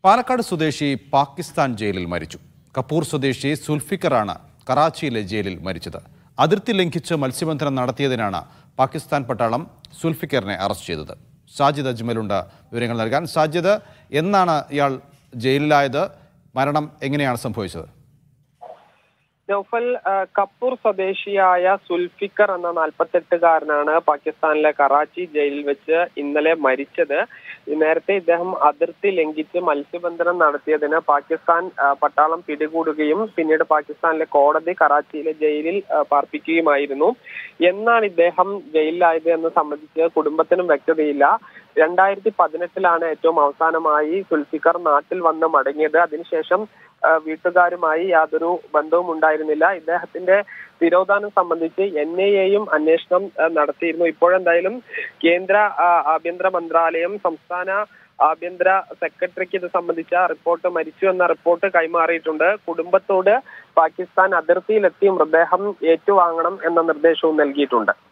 പാലക്കാട് സ്വദേശി പാകിസ്ഥാൻ ജയിലിൽ മരിച്ചു കപ്പൂർ സ്വദേശി സുൽഫിക്കറാണ് കറാച്ചിയിലെ ജയിലിൽ മരിച്ചത് അതിർത്തി ലംഘിച്ച് മത്സ്യബന്ധനം നടത്തിയതിനാണ് പാകിസ്ഥാൻ പട്ടാളം സുൽഫിക്കറിനെ അറസ്റ്റ് ചെയ്തത് സാജിദ് അജ്മലുണ്ട് വിവരങ്ങൾ നൽകാൻ സാജിദ് എന്നാണ് ഇയാൾ ജയിലിലായത് മരണം എങ്ങനെയാണ് സംഭവിച്ചത് നൗഫൽ ആ, കപ്പൂർ സ്വദേശിയായ സുൽഫിക്കർ എന്ന നാൽപ്പത്തെട്ടുകാരനാണ് പാകിസ്ഥാനിലെ കറാച്ചി ജയിലിൽ വെച്ച് ഇന്നലെ മരിച്ചത് ഈ നേരത്തെ ഇദ്ദേഹം അതിർത്തി ലംഘിച്ച് മത്സ്യബന്ധനം നടത്തിയതിന് പാകിസ്ഥാൻ ആ, പട്ടാളം പിടികൂടുകയും പിന്നീട് പാകിസ്ഥാനിലെ കോടതി കറാച്ചിയിലെ ജയിലിൽ ആ, പാർപ്പിക്കുകയുമായിരുന്നു എന്നാണ് ഇദ്ദേഹം ജയിലിലായത് എന്ന് സംബന്ധിച്ച് കുടുംബത്തിനും വ്യക്തതയില്ല രണ്ടായിരത്തി പതിനെട്ടിലാണ് ഏറ്റവും അവസാനമായി സുൽഫിക്കർ നാട്ടിൽ വന്ന് മടങ്ങിയത് അതിനുശേഷം ആ, വീട്ടുകാരുമായി യാതൊരു ബന്ധവും ഉണ്ടായിരുന്നില്ല ഇദ്ദേഹത്തിന്റെ തിരോധാനം സംബന്ധിച്ച് എൻ ഐ എയും അന്വേഷണം ആ, നടത്തിയിരുന്നു ഇപ്പോഴെന്തായാലും കേന്ദ്ര ആ, ആഭ്യന്തര മന്ത്രാലയം സംസ്ഥാന ആഭ്യന്തര സെക്രട്ടറിക്ക് ഇത് സംബന്ധിച്ച റിപ്പോർട്ട് മരിച്ചു എന്ന റിപ്പോർട്ട് കൈമാറിയിട്ടുണ്ട് കുടുംബത്തോട് പാകിസ്ഥാൻ അതിർത്തിയിലെത്തി മൃതദേഹം ഏറ്റുവാങ്ങണം എന്ന നിർദ്ദേശവും നൽകിയിട്ടുണ്ട്